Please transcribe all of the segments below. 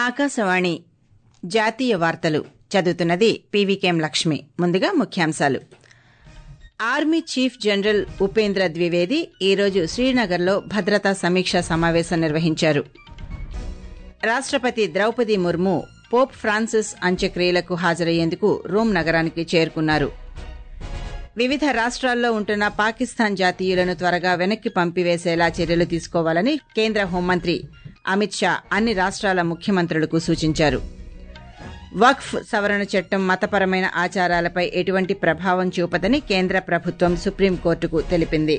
ఆకాశవాణి జాతీయ వార్తలు చదువుతున్నది పీవీకేం లక్ష్మి ముందుగా ముఖ్యాంశాలు army chief general Upendra Dwivedi ఈరోజు శ్రీనగర్లో భద్రతా సమీక్షా సమావేశం నిర్వహించారు రాష్టపతి ద్రౌపది ముర్ము పోప్ ఫ్రాన్సిస్ అంత్యక్రియలకు హాజరయ్యేందుకు రోమ్ నగరానికి చేరుకున్నారు వివిధ రాష్ట్రాల్లో ఉంటున్న పాకిస్తాన్ జాతీయులను త్వరగా వెనక్కి పంపివేసేలా చర్యలు తీసుకోవాలని కేంద్ర హోంమంత్రి అమిత్ షా అన్ని రాష్ట్రాల ముఖ్యమంత్రులకు సూచించారు వక్ఫ్ సవరణ చట్టం మతపరమైన ఆచారాలపై ఎటువంటి ప్రభావం చూపదని కేంద్ర ప్రభుత్వం సుప్రీంకోర్టుకు తెలిపింది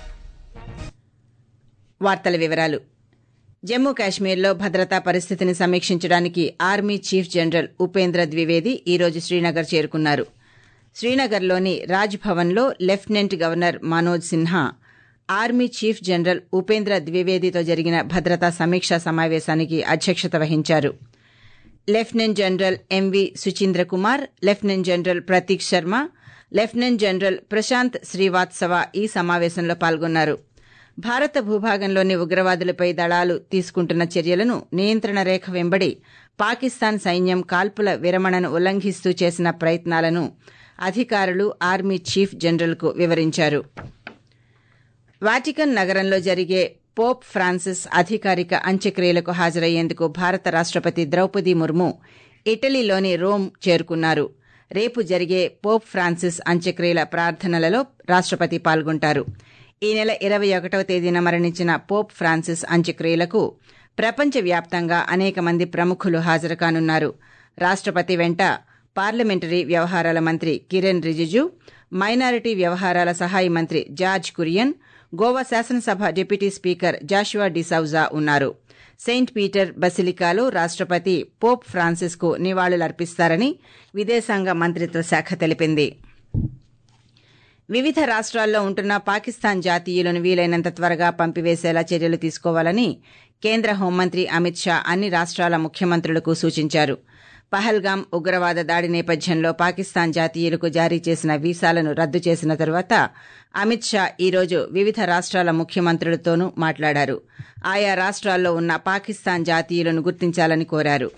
వార్తల వివరాలు జమ్మూ కాశ్మీర్లో భద్రతా పరిస్థితిని సమీక్షించడానికి army chief general Upendra Dwivedi ఈరోజు శ్రీనగర్ చేరుకున్నారు శ్రీనగర్లోని రాజ్ భవన్లో lieutenant governor Manoj Sinha army chief general Upendra ద్వివేదితో జరిగిన భద్రతా సమీక్షా సమావేశానికి అధ్యక్షత వహించారు lieutenant general MV Suchindra Kumar lieutenant general Prateek Sharma lieutenant general Prashant Srivastava ఈ సమావేశంలో పాల్గొన్నారు భారత భూభాగంలోని ఉగ్రవాదులపై దళాలు తీసుకుంటున్న చర్యలను నియంత్రణ రేఖ వెంబడి పాకిస్తాన్ సైన్యం కాల్పుల విరమణను ఉల్లంఘిస్తూ చేసిన ప్రయత్నాలను అధికారులు ఆర్మీ చీఫ్ జనరల్కు వివరించారు వాటికన్ నగరంలో జరిగే పోప్ ఫ్రాన్సిస్ అధికారిక అంత్యక్రియలకు హాజరయ్యేందుకు భారత రాష్టపతి ద్రౌపది ముర్ము ఇటలీలోని రోమ్ చేరుకున్నారు రేపు జరిగే పోప్ ఫ్రాన్సిస్ అంత్యక్రియల ప్రార్థనలలో రాష్టపతి పాల్గొంటారు ఈ నెల ఇరవై ఒకటవ తేదీన మరణించిన పోప్ ఫ్రాన్సిస్ అంత్యక్రియలకు ప్రపంచవ్యాప్తంగా అనేక మంది ప్రముఖులు హాజరు కానున్నారు రాష్టపతి వెంట పార్లమెంటరీ వ్యవహారాల మంత్రి కిరణ్ రిజిజు మైనారిటీ వ్యవహారాల సహాయ మంత్రి జార్జ్ కురియన్ గోవా శాసనసభ డిప్యూటీ స్పీకర్ జాషువా డిసౌజా ఉన్నారు సెయింట్ పీటర్ బసిలికాలో రాష్టపతి పోప్ ఫ్రాన్సిస్ కు నివాళులర్పిస్తారని విదేశాంగ మంత్రిత్వ శాఖ తెలిపింది వివిధ రాష్ట్రాల్లో ఉంటున్న పాకిస్తాన్ జాతీయులను వీలైనంత త్వరగా పంపివేసేలా చర్యలు తీసుకోవాలని కేంద్ర హోంమంత్రి అమిత్ షా అన్ని రాష్ట్రాల ముఖ్యమంత్రులకు సూచించారు పహల్గాం ఉగ్రవాద దాడి నేపథ్యంలో పాకిస్తాన్ జాతీయులకు జారీ చేసిన వీసాలను రద్దు చేసిన తరువాత అమిత్ షా ఈరోజు వివిధ రాష్ట్రాల ముఖ్యమంత్రులతోనూ మాట్లాడారు ఆయా రాష్ట్రాల్లో ఉన్న పాకిస్తాన్ జాతీయులను గుర్తించాలని కోరారు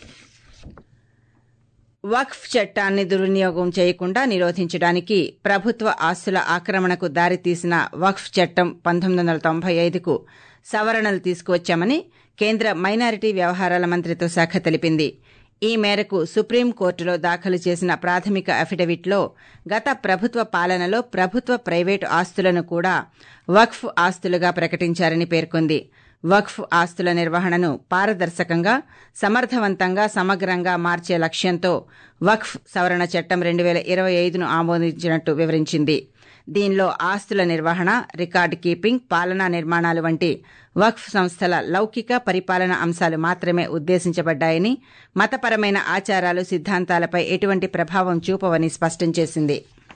వక్ఫ్ చట్టాన్ని దుర్వినియోగం చేయకుండా నిరోధించడానికి ప్రభుత్వ ఆస్తుల ఆక్రమణకు దారితీసిన వక్ఫ్ చట్టం పంతొమ్మిది వందల తొంభై ఐదుకు సవరణలు తీసుకువచ్చామని కేంద్ర మైనారిటీ వ్యవహారాల మంత్రిత్వ శాఖ తెలిపింది ఈ మేరకు సుప్రీంకోర్టులో దాఖలు చేసిన ప్రాథమిక అఫిడవిట్లో గత ప్రభుత్వ పాలనలో ప్రభుత్వ ప్రైవేటు ఆస్తులను కూడా వక్ఫ్ ఆస్తులుగా ప్రకటించారని పేర్కొంది వక్ఫ్ ఆస్తుల నిర్వహణను పారదర్శకంగా సమర్థవంతంగా సమగ్రంగా మార్చే లక్ష్యంతో వక్ఫ్ సవరణ చట్టం రెండు వేల ఇరవై ఐదును ఆమోదించినట్టు వివరించింది దీనిలో ఆస్తుల నిర్వహణ రికార్డు కీపింగ్ పాలనా నిర్మాణాలు వంటి వక్ఫ్ సంస్థల లౌకిక పరిపాలన అంశాలు మాత్రమే ఉద్దేశించబడ్డాయని మతపరమైన ఆచారాలు సిద్ధాంతాలపై ఎటువంటి ప్రభావం చూపవని స్పష్టం చేసింది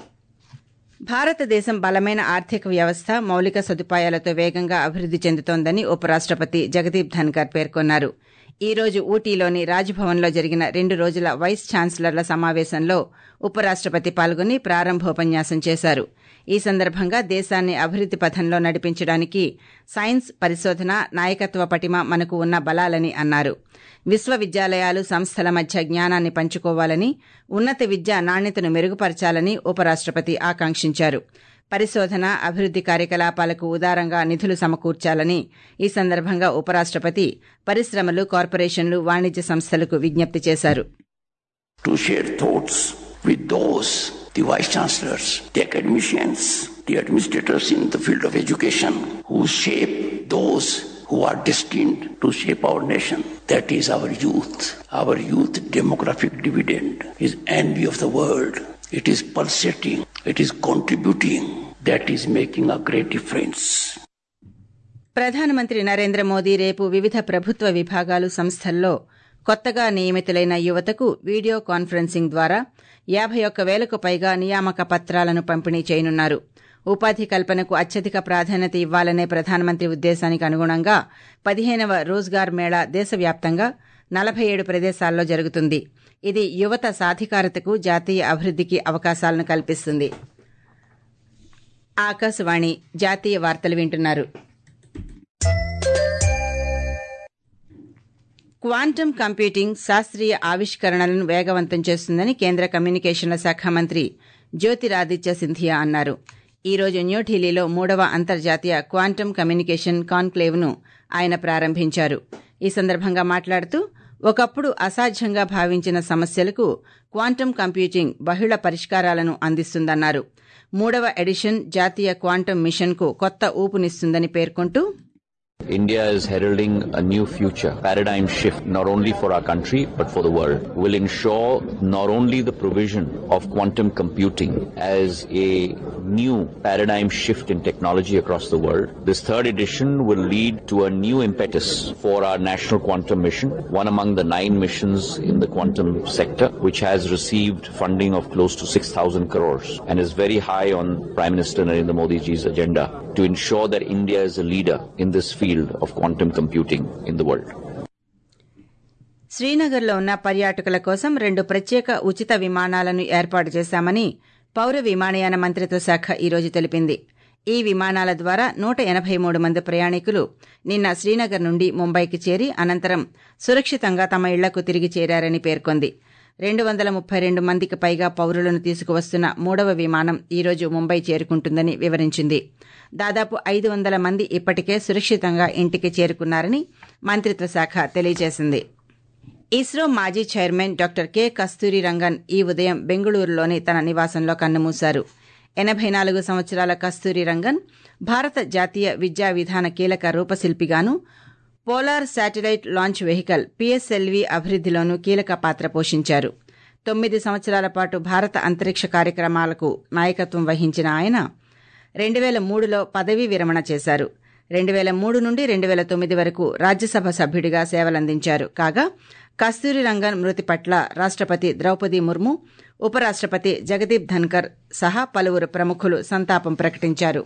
భారతదేశం బలమైన ఆర్థిక వ్యవస్థ మౌలిక సదుపాయాలతో వేగంగా అభివృద్ది చెందుతోందని ఉపరాష్టపతి జగదీప్ ధన్కర్ పేర్కొన్నారు ఈ రోజు ఊటీలోని రాజ్భవన్లో జరిగిన రెండు రోజుల వైస్ ఛాన్సలర్ల సమావేశంలో ఉపరాష్టపతి పాల్గొని ప్రారంభోపన్యాసం చేశారు ఈ సందర్భంగా దేశాన్ని అభివృద్ది పథంలో నడిపించడానికి సైన్స్ పరిశోధన నాయకత్వ పటిమ మనకు ఉన్న బలాలని అన్నారు విశ్వవిద్యాలయాలు సంస్థల మధ్య జ్ఞానాన్ని పంచుకోవాలని ఉన్నత విద్య నాణ్యతను మెరుగుపరచాలని ఉపరాష్టపతి ఆకాంక్షించారు పరిశోధన అభివృద్ది కార్యకలాపాలకు ఉదారంగా నిధులు సమకూర్చాలని ఈ సందర్భంగా ఉపరాష్టపతి పరిశ్రమలు కార్పొరేషన్లు వాణిజ్య సంస్థలకు విజ్ఞప్తి చేశారు to share thoughts with those, the vice chancellors, the academicians, the administrators in the field of education, who shape those who are destined to shape our nation. That is our youth. Our youth demographic dividend is envy of the world. It is pulsating. It is contributing. That is making a great difference. ప్రధానమంత్రి నరేంద్ర మోదీ రేపు వివిధ ప్రభుత్వ విభాగాలు సంస్థల్లో కొత్తగా నియమితులైన యువతకు video conferencing ద్వారా యాభై ఒక్క వేలకు పైగా నియామక పత్రాలను పంపిణీ చేయనున్నారు ఉపాధి కల్పనకు అత్యధిక ప్రాధాన్యత ఇవ్వాలనే ప్రధానమంత్రి ఉద్దేశానికి అనుగుణంగా పదిహేనవ రోజ్గార్ మేళా దేశవ్యాప్తంగా నలభై ఏడు ప్రదేశాల్లో జరుగుతుంది ఇది యువత సాధికారతకు జాతీయ అభివృద్దికి అవకాశాలను కల్పిస్తుంది ఆకాశవాణి జాతీయ వార్తలు వింటున్నారు క్వాంటమ్ కంప్యూటింగ్ శాస్త్రీయ ఆవిష్కరణలను వేగవంతం చేస్తుందని కేంద్ర కమ్యూనికేషన్ల శాఖ మంత్రి జ్యోతిరాదిత్య సింధియా అన్నారు ఈ రోజు న్యూఢిల్లీలో మూడవ అంతర్జాతీయ క్వాంటమ్ కమ్యూనికేషన్ కాన్క్లేవ్ను ఆయన ప్రారంభించారు ఈ సందర్భంగా మాట్లాడుతూ ఒకప్పుడు అసాధ్యంగా భావించిన సమస్యలకు క్వాంటమ్ కంప్యూటింగ్ బహుళ పరిష్కారాలను అందిస్తుందన్నారు మూడవ ఎడిషన్ జాతీయ క్వాంటమ్ మిషన్కు కొత్త ఊపునిస్తుందని పేర్కొంటూ India is heralding a new future, paradigm shift, not only for our country, but for the world. Will ensure not only the provision of quantum computing as a new paradigm shift in technology across the world. This third edition will lead to a new impetus for our national quantum mission, one among the nine missions in the quantum sector, which has received funding of close to 6,000 crores and is very high on Prime Minister Narendra Modi's agenda to ensure that India is a leader in this field of quantum computing in the world. శ్రీనగర్లో ఉన్న పర్యాటకుల కోసం రెండు ప్రత్యేక ఉచిత విమానాలను ఏర్పాటు చేశామని పౌర విమానయాన మంత్రిత్వ శాఖ ఈరోజు తెలిపింది ఈ విమానాల ద్వారా నూట ఎనబై మూడు మంది ప్రయాణికులు నిన్న శ్రీనగర్ నుండి ముంబైకి చేరి అనంతరం సురక్షితంగా తమ ఇళ్లకు తిరిగి చేరారని పేర్కొంది రెండు వందల ముప్పై రెండు మందికి పైగా పౌరులను తీసుకువస్తున్న మూడవ విమానం ఈరోజు ముంబై చేరుకుంటుందని వివరించింది దాదాపు ఐదు వందల మంది ఇప్పటికే సురక్షితంగా ఇంటికి చేరుకున్నారని మంత్రిత్వ శాఖ తెలియజేసింది ఇస్రో మాజీ chairman doctor K Kasturi Rangan ఈ ఉదయం బెంగళూరులోని తన నివాసంలో కన్నుమూశారు ఎనబై నాలుగు సంవత్సరాల కస్తూరి రంగన్ భారత జాతీయ విద్యా విధాన కీలక రూపశిల్పిగాను polar satellite launch vehicle PSLV అభివృద్దిలోనూ కీలక పాత్ర పోషించారు తొమ్మిది సంవత్సరాల పాటు భారత అంతరిక్ష కార్యక్రమాలకు నాయకత్వం వహించిన ఆయన రెండు వేల మూడులో పదవీ విరమణ చేశారు రెండు వేల మూడు నుండి రెండు వేల తొమ్మిది వరకు రాజ్యసభ సభ్యుడిగా సేవలందించారు కాగా కస్తూరి రంగన్ మృతి పట్ల రాష్టపతి ద్రౌపది ముర్ము ఉపరాష్టపతి జగదీప్ ధన్కర్ సహా పలువురు ప్రముఖులు సంతాపం ప్రకటించారు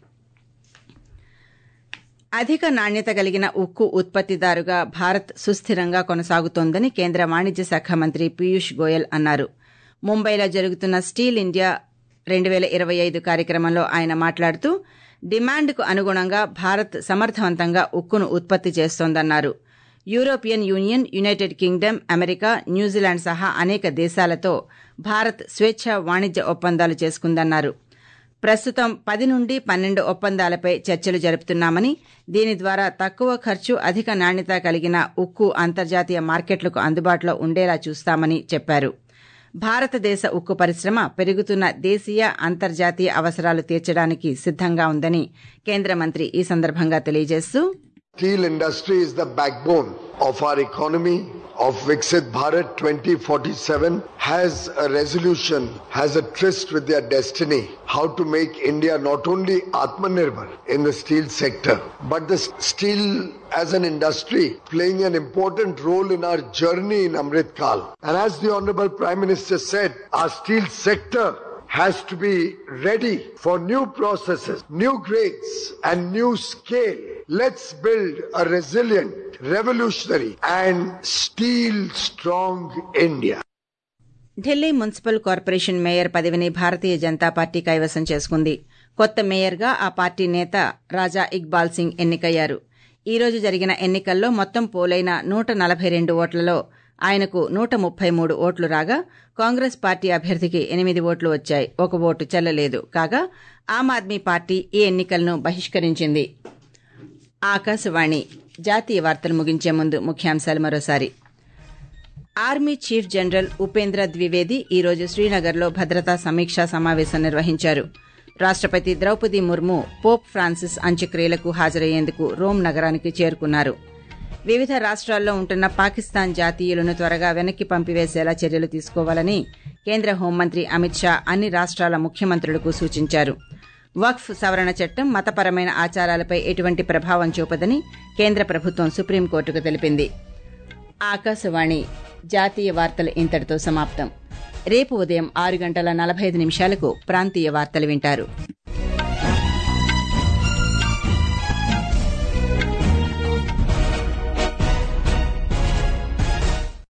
అధిక నాణ్యత కలిగిన ఉక్కు ఉత్పత్తిదారుగా భారత్ సుస్థిరంగా కొనసాగుతోందని కేంద్ర వాణిజ్య శాఖ మంత్రి పీయూష్ గోయల్ అన్నారు ముంబైలో జరుగుతున్న స్టీల్ ఇండియా రెండు వేల ఇరవై ఐదు కార్యక్రమంలో ఆయన మాట్లాడుతూ డిమాండ్కు అనుగుణంగా భారత్ సమర్థవంతంగా ఉక్కును ఉత్పత్తి చేస్తోందన్నారు European Union United Kingdom America New Zealand సహా అనేక దేశాలతో భారత్ స్వేచ్ఛ వాణిజ్య ఒప్పందాలు చేసుకుందన్నారు ప్రస్తుతం పది నుండి పన్నెండు ఒప్పందాలపై చర్చలు జరుపుతున్నామని దీని ద్వారా తక్కువ ఖర్చు అధిక నాణ్యత కలిగిన ఉక్కు అంతర్జాతీయ మార్కెట్లకు అందుబాటులో ఉండేలా చూస్తామని చెప్పారు భారతదేశ ఉక్కు పరిశ్రమ పెరుగుతున్న దేశీయ అంతర్జాతీయ అవసరాలు తీర్చడానికి సిద్దంగా ఉందని కేంద్ర మంత్రి ఈ సందర్భంగా తెలియజేస్తూ Steel industry is the backbone of our economy of Viksit Bharat 2047 has a resolution, has a tryst with their destiny, how to make India not only Atmanirbhar in the steel sector, but the steel as an industry playing an important role in our journey in Amrit Kal. And as the Honorable Prime Minister said, our steel sector has to be ready for new processes, new grades, and new scale. Let's build a resilient, revolutionary, and steel strong India. Delhi municipal corporation mayor పదవిని Bharatiya Janata party కైవసం చేసుకుంది కొత్త మేయర్గా ఆ party నేత రాజా ఇక్బాల్ సింగ్ ఎన్నికయ్యారు ఈ రోజు జరిగిన ఎన్నికల్లో మొత్తం పోలైన నూట నలభై రెండు ఓట్లలో ఆయనకు నూట ముప్పై మూడు ఓట్లు రాగా కాంగ్రెస్ పార్టీ అభ్యర్థికి ఎనిమిది ఓట్లు వచ్చాయి ఒక ఓటు చెల్లలేదు కాగా ఆమ్ ఆద్మీ పార్టీ ఈ ఎన్నికలను బహిష్కరించింది ఆకాశవాణి జాతీయ వార్తలు ముగించే ముందు ముఖ్యాంశాలు మరోసారి army chief general Upendra Dwivedi ఈరోజు శ్రీనగర్లో భద్రతా సమీక్షా సమావేశం నిర్వహించారు రాష్టపతి ద్రౌపది ముర్ము పోప్ ఫ్రాన్సిస్ అంత్యక్రియలకు హాజరయ్యేందుకు రోమ్ నగరానికి చేరుకున్నారు వివిధ రాష్ట్రాల్లో ఉంటున్న పాకిస్తాన్ జాతీయులను త్వరగా వెనక్కి పంపివేసేలా చర్యలు తీసుకోవాలని కేంద్ర హోంమంత్రి అమిత్ షా అన్ని రాష్ట్రాల ముఖ్యమంత్రులకు సూచించారు వక్ఫ్ సవరణ చట్టం మతపరమైన ఆచారాలపై ఎటువంటి ప్రభావం చూపదని కేంద్ర ప్రభుత్వం సుప్రీంకోర్టుకు తెలిపింది ఆకాశవాణి జాతీయ వార్తలు ఇంతటితో సమాప్తం రేపు ఉదయం ఆరు గంటల నలభై ఐదు నిమిషాలకు ప్రాంతీయ వార్తలు వింటారు